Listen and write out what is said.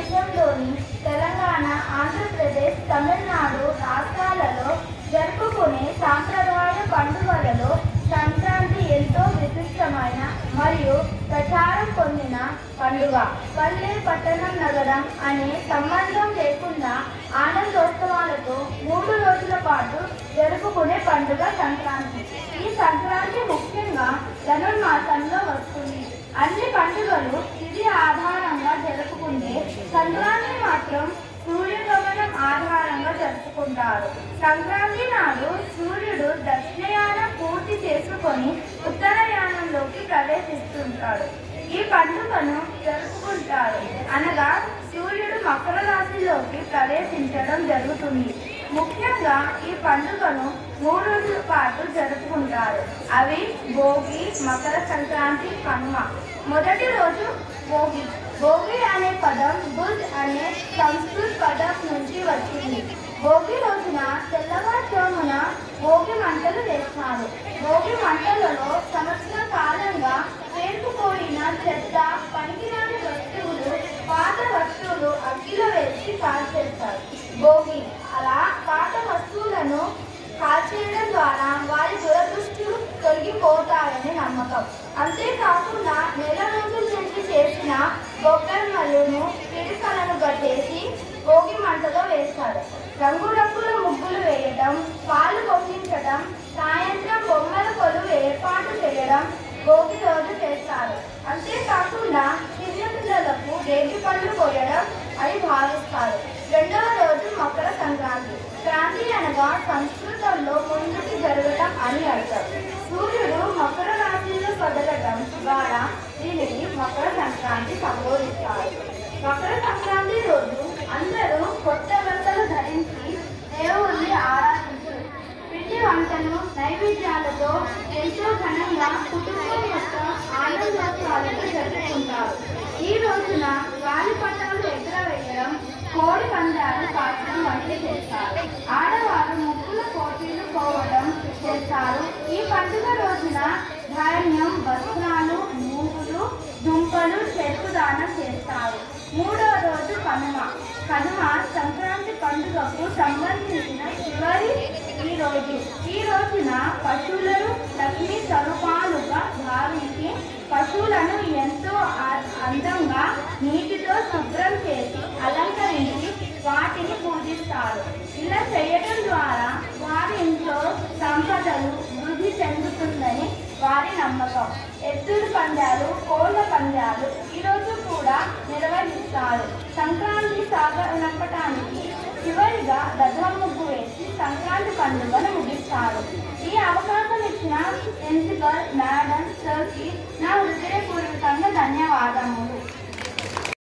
దేశంలోని తెలంగాణ ఆంధ్రప్రదేశ్ తమిళనాడు రాష్ట్రాలలో జరుపుకునే సాంప్రదాయ పండుగలలో సంక్రాంతి ఎంతో విశిష్టమైన మరియు ప్రచారం పొందిన పండుగ పల్లె పట్టణం నగరం అనే సంబంధం లేకుండా ఆనందోత్సవాలతో మూడు రోజుల పాటు జరుపుకునే పండుగ సంక్రాంతి ఈ సంక్రాంతి ముఖ్యంగా ధనుర్మాసంలో వస్తుంది అన్ని పండుగలు ఇది ఆధారంగా జరుపుకుంటే సంక్రాంతి మాత్రం సూర్యగమనం ఆధారంగా జరుపుకుంటారు సంక్రాంతి నాడు సూర్యుడు దక్షిణయానం పూర్తి చేసుకొని ఉత్తరయానంలోకి ప్రవేశిస్తుంటాడు ఈ పండుగను జరుపుకుంటారు అనగా సూర్యుడు మకర రాశిలోకి ప్రవేశించడం జరుగుతుంది ముఖ్యంగా ఈ పండుగను మూడు రోజుల పాటు జరుపుకుంటారు అవి భోగి మకర సంక్రాంతి కనుమ మొదటి రోజు భోగి భోగి అనే పదం బుజ్ అనే సంస్కృత పదం నుంచి వచ్చింది భోగి రోజున తెల్లవారుజామున భోగి మంటలు వేస్తారు భోగి మంటలలో సంవత్సర కాలంగా పేరుకుపోయిన చెత్త పనికిరాని వస్తువులు పాత వస్తువులు అగ్గిలో వేసి కాల్చేస్తారు భోగి అలా పాత వస్తువులను కాల్చేయడం ద్వారా వారి దురదృష్టులు తొలగిపోతాయని నమ్మకం అంతేకాకుండా నెల రోజుల నుంచి చేసిన బొబ్బెమ్మలను పిడికలను కట్టేసి భోగి మంటలో వేస్తారు రంగురంగుల ముగ్గులు వేయడం పాలు పొంగించడం సాయంత్రం బొమ్మల కొలువు ఏర్పాటు చేయడం భోగి రోజు చేస్తారు అంతేకాకుండా చిన్న పిల్లలకు రేగి పళ్ళు పోయడం అని భావిస్తారు రెండవ రోజు మకర సంక్రాంతి క్రాంతి అనగా సంస్కృతంలో ముందుకు జరగటం అని అర్థం సూర్యుడు మకర రాశిలో కదలటం ద్వారా దీనిని మకర సంక్రాంతి సంబోధిస్తారు మకర సంక్రాంతి రోజు అందరూ కొత్త బట్టలు ధరించి దేవుణ్ణి ఆరాధించారు పిండి వంటలు నైవేద్యాలతో ఎంతో ఘనంగా కుటుంబం యొక్క ఆనందోత్సవాలను జరుపుకుంటారు ఈ రోజున గాలిపటాలు ఎగరవేయడం కోడి పందాలు కాచడం వంటివి చేస్తారు ఆడవారు ముగ్గుల పోటీలు పోవడం చేస్తారు ఈ పండుగ రోజున ధాన్యం వస్త్రాలు మూగులు దుంపలు చెరుకు దానం చేస్తారు మూడో రోజు కనుమ కనుమ సంక్రాంతి పండుగకు సంబంధించిన చివరి ఈ రోజు ఈ రోజున పశువులను లక్ష్మీ స్వరూపాలుగా భావించి పశువులను ఎంతో ఆ- అందంగా నీటితో శుభ్రం చేసి అలంకరించి వాటిని పూజిస్తారు ఇలా చేయడం ద్వారా వారి ఇంట్లో సంపదలు వృద్ధి చెందుతుందని వారి నమ్మకం ఎద్దుల పందాలు కోళ్ళ పందాలు ఈరోజు కూడా నిర్వహిస్తారు సంక్రాంతి సాగనప్పటానికి చివరిగా రథం ముగ్గు వేసి సంక్రాంతి పండుగను ముగిస్తారు ఈ అవకాశం ఇచ్చిన ప్రిన్సిపల్ మ్యామ్